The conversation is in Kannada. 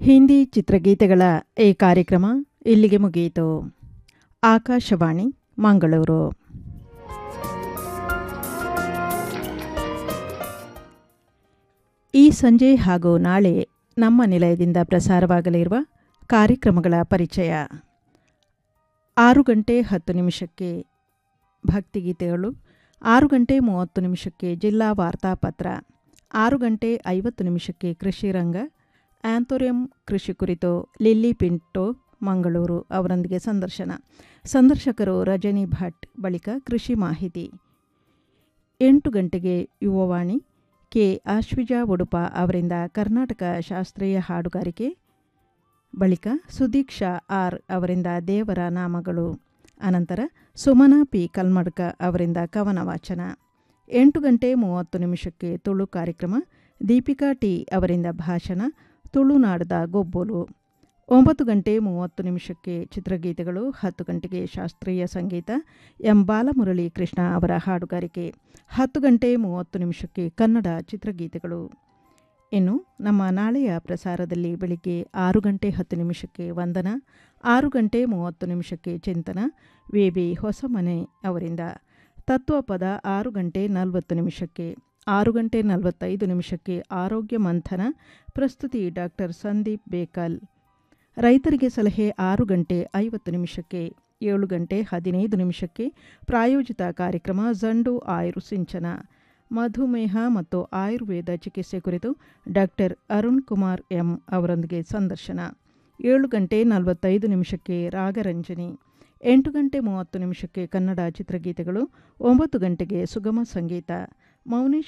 ಹಿಂದಿ ಚಿತ್ರಗೀತೆಗಳ ಈ ಕಾರ್ಯಕ್ರಮ ಇಲ್ಲಿಗೆ ಮುಗಿಯಿತು ಆಕಾಶವಾಣಿ ಮಂಗಳೂರು ಈ ಸಂಜೆ ಹಾಗೂ ನಾಳೆ ನಮ್ಮ ನಿಲಯದಿಂದ ಪ್ರಸಾರವಾಗಲಿರುವ ಕಾರ್ಯಕ್ರಮಗಳ ಪರಿಚಯ ಆರು ಗಂಟೆ ಹತ್ತು ನಿಮಿಷಕ್ಕೆ ಭಕ್ತಿಗೀತೆಗಳು ಆರು ಗಂಟೆ ಮೂವತ್ತು ನಿಮಿಷಕ್ಕೆ ಜಿಲ್ಲಾ ವಾರ್ತಾಪತ್ರ ಆರು ಗಂಟೆ ಐವತ್ತು ನಿಮಿಷಕ್ಕೆ ಕೃಷಿ ರಂಗ ಆಂಥೋರಿಯಂ ಕೃಷಿ ಕುರಿತು ಲಿಲ್ಲಿ ಪಿಂಟೋ ಮಂಗಳೂರು ಅವರೊಂದಿಗೆ ಸಂದರ್ಶನ ಸಂದರ್ಶಕರು ರಜನಿ ಭಟ್ ಬಳಿಕ ಕೃಷಿ ಮಾಹಿತಿ ಎಂಟು ಗಂಟೆಗೆ ಯುವವಾಣಿ ಕೆ ಆಶ್ವಿಜಾ ಉಡುಪ ಅವರಿಂದ ಕರ್ನಾಟಕ ಶಾಸ್ತ್ರೀಯ ಹಾಡುಗಾರಿಕೆ ಬಳಿಕ ಸುದೀಕ್ಷಾ ಆರ್ ಅವರಿಂದ ದೇವರ ನಾಮಗಳು ಅನಂತರ ಸುಮನಾ ಪಿ ಕಲ್ಮಡ್ಕ ಅವರಿಂದ ಕವನ ವಾಚನ ಎಂಟು ಗಂಟೆ ಮೂವತ್ತು ನಿಮಿಷಕ್ಕೆ ತುಳು ಕಾರ್ಯಕ್ರಮ ದೀಪಿಕಾ ಟಿ ಅವರಿಂದ ಭಾಷಣ ತುಳುನಾಡದ ಗೊಬ್ಬಲು ಒಂಬತ್ತು ಗಂಟೆ ಮೂವತ್ತು ನಿಮಿಷಕ್ಕೆ ಚಿತ್ರಗೀತೆಗಳು ಹತ್ತು ಗಂಟೆಗೆ ಶಾಸ್ತ್ರೀಯ ಸಂಗೀತ ಎಂ ಬಾಲಮುರಳಿ ಕೃಷ್ಣ ಅವರ ಹಾಡುಗಾರಿಕೆ ಹತ್ತು ಗಂಟೆ ಮೂವತ್ತು ನಿಮಿಷಕ್ಕೆ ಕನ್ನಡ ಚಿತ್ರಗೀತೆಗಳು ಇನ್ನು ನಮ್ಮ ನಾಳೆಯ ಪ್ರಸಾರದಲ್ಲಿ ಬೆಳಿಗ್ಗೆ ಆರು ಗಂಟೆ ಹತ್ತು ನಿಮಿಷಕ್ಕೆ ವಂದನ ಆರು ಗಂಟೆ ಮೂವತ್ತು ನಿಮಿಷಕ್ಕೆ ಚಿಂತನ ವಿ ಬಿ ಹೊಸಮನೆ ಅವರಿಂದ ತತ್ವಪದ ಆರು ಗಂಟೆ ನಲವತ್ತು ನಿಮಿಷಕ್ಕೆ ಆರು ಗಂಟೆ ನಲವತ್ತೈದು ನಿಮಿಷಕ್ಕೆ ಆರೋಗ್ಯ ಮಂಥನ ಪ್ರಸ್ತುತಿ ಡಾಕ್ಟರ್ ಸಂದೀಪ್ ಬೇಕಲ್ ರೈತರಿಗೆ ಸಲಹೆ ಆರು ಗಂಟೆ ಐವತ್ತು ನಿಮಿಷಕ್ಕೆ ಏಳು ಗಂಟೆ ಹದಿನೈದು ನಿಮಿಷಕ್ಕೆ ಪ್ರಾಯೋಜಿತ ಕಾರ್ಯಕ್ರಮ ಜಂಡು ಆಯುರ್ ಸಿಂಚನ ಮಧುಮೇಹ ಮತ್ತು ಆಯುರ್ವೇದ ಚಿಕಿತ್ಸೆ ಕುರಿತು ಡಾಕ್ಟರ್ ಅರುಣ್ ಕುಮಾರ್ ಎಂ ಅವರೊಂದಿಗೆ ಸಂದರ್ಶನ ಏಳು ಗಂಟೆ ನಲವತ್ತೈದು ನಿಮಿಷಕ್ಕೆ ರಾಗರಂಜನಿ ಎಂಟು ಗಂಟೆ ಮೂವತ್ತು ನಿಮಿಷಕ್ಕೆ ಕನ್ನಡ ಚಿತ್ರಗೀತೆಗಳು ಒಂಬತ್ತು ಗಂಟೆಗೆ ಸುಗಮ ಸಂಗೀತ ಮೌನೇಶ್